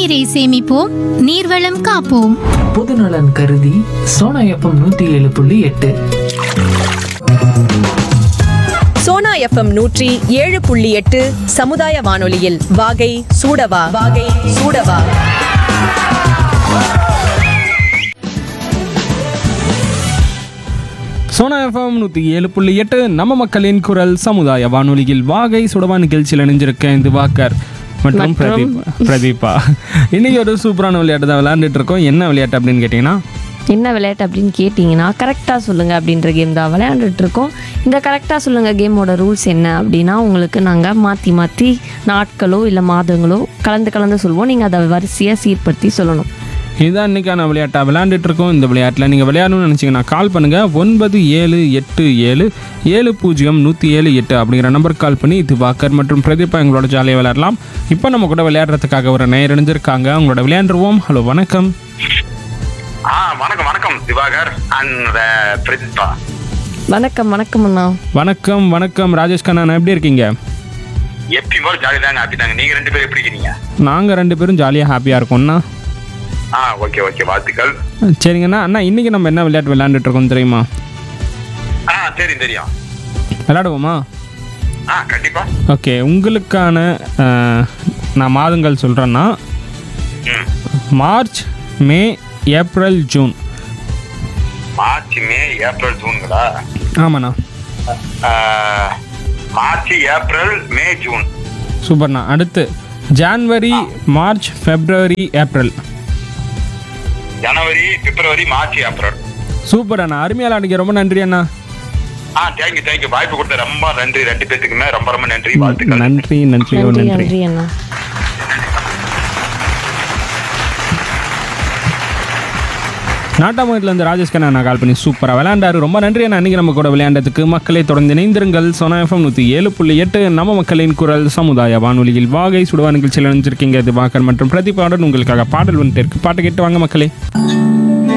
நீரை சேமிப்போம் நீர்வளம் காப்போம் பொதுநலன் கருதி சோனா எஃப்எம் நூத்தி ஏழு புள்ளி எட்டு சோனா எஃப்எம் நூற்றி ஏழு புள்ளி எட்டு சமுதாய வானொலியில் வாகை சூடவா வாகை சூடவா சோனா எஃப்எம் நூற்றி ஏழு புள்ளி எட்டு நம்ம மக்களின் குரல் சமுதாய வானொலியில் வாகை சுடவா நிகழ்ச்சியில் இணைஞ்சிருக்கேன் இது வாக்கர் மற்றும் பிரதீப் பிரதீபா இன்னைக்கு ஒரு சூப்பரான விளையாட்டு தான் விளையாண்டுட்டு இருக்கோம் என்ன விளையாட்டு அப்படின்னு கேட்டிங்கன்னா என்ன விளையாட்டு அப்படின்னு கேட்டிங்கன்னா கரெக்டாக சொல்லுங்கள் அப்படின்ற கேம் தான் விளையாண்டுட்டு இருக்கோம் இந்த கரெக்டாக சொல்லுங்கள் கேமோட ரூல்ஸ் என்ன அப்படின்னா உங்களுக்கு நாங்கள் மாற்றி மாற்றி நாட்களோ இல்லை மாதங்களோ கலந்து கலந்து சொல்லுவோம் நீங்கள் அதை வரிசையாக சீர்படுத்தி சொல்லணும் இதுதான் இன்னைக்கான விளையாட்டா விளையாண்டுட்டு இருக்கோம் இந்த விளையாட்டில் நீங்கள் விளையாடணும்னு நினச்சிங்கன்னா கால் பண்ணுங்கள் ஒன்பது ஏழு எட்டு ஏழு ஏழு பூஜ்ஜியம் நூற்றி ஏழு எட்டு அப்படிங்கிற நம்பருக்கு கால் பண்ணி இது வாக்கர் மற்றும் பிரதீபா எங்களோட ஜாலியாக விளையாடலாம் இப்போ நம்ம கூட விளையாடுறதுக்காக ஒரு நேர் இணைஞ்சிருக்காங்க அவங்களோட விளையாண்டுருவோம் ஹலோ வணக்கம் ஆ வணக்கம் வணக்கம் திவாகர் அண்ட் பிரதீபா வணக்கம் வணக்கம் அண்ணா வணக்கம் வணக்கம் ராஜேஷ் கண்ணா எப்படி இருக்கீங்க எப்பயும் போல ஜாலி தாங்க ஹாப்பி தாங்க நீங்க ரெண்டு பேரும் எப்படி இருக்கீங்க நாங்கள் ரெண்டு பேரும் ஜாலியாக ஹாப்பியாக இருக்கோம்ண்ணா ஆ ஓகே ஓகே வாழ்த்துக்கள் சரிங்கண்ணா அண்ணா இன்றைக்கி நம்ம என்ன விளையாட்டு விளையாண்டுட்டு இருக்கோம் தெரியுமா ஆ சரி தெரியும் விளையாடுவோமா ஆ கண்டிப்பா ஓகே உங்களுக்கான அஹ், நான் மாதங்கள் சொல்கிறேன்னா ம் March May April June March May April ஜூன்களா ஆமாண்ணா ஆ, மார்ச் ஏப்ரல் மே ஜூன் சூப்பர்ண்ணா அடுத்து ஜான்வரி மார்ச் ஃபெப்ரவரி ஏப்ரல் ஜனவரி பிப்ரவரி மார்ச் ஏப்ரல் சூப்பர் அண்ணா அருமையாக விளையாடுங்க ரொம்ப நன்றி அண்ணா ஆ தேங்க்யூ தேங்க்யூ வாய்ப்பு கொடுத்த ரொம்ப நன்றி ரெண்டு பேத்துக்குமே ரொம்ப ரொம்ப நன்றி வாழ்த்துக்கள் நன்றி நன்றி ஓ நன்றி நன்றி நன்றி அண்ணா நாட்டாமங்கலத்துலேருந்து ராஜேஷ் கண்ணா நான் கால் பண்ணி சூப்பராக விளையாண்டாரு ரொம்ப நன்றி அண்ணா அன்றைக்கி நம்ம கூட விளையாண்டதுக்கு மக்களை தொடர்ந்து இணைந்திருங்கள் சோனா எஃப்எம் நூற்றி ஏழு புள்ளி எட்டு நம்ம மக்களின் குரல் சமுதாய வானொலியில் வாகை சுடுவா நிகழ்ச்சியில் இணைஞ்சிருக்கீங்க இது வாக்கர் மற்றும் பிரதிபாடன் உங்களுக்காக பாடல் வந்துட்டு இருக்கு பாட்டு கேட்டு வாங்க மக்களே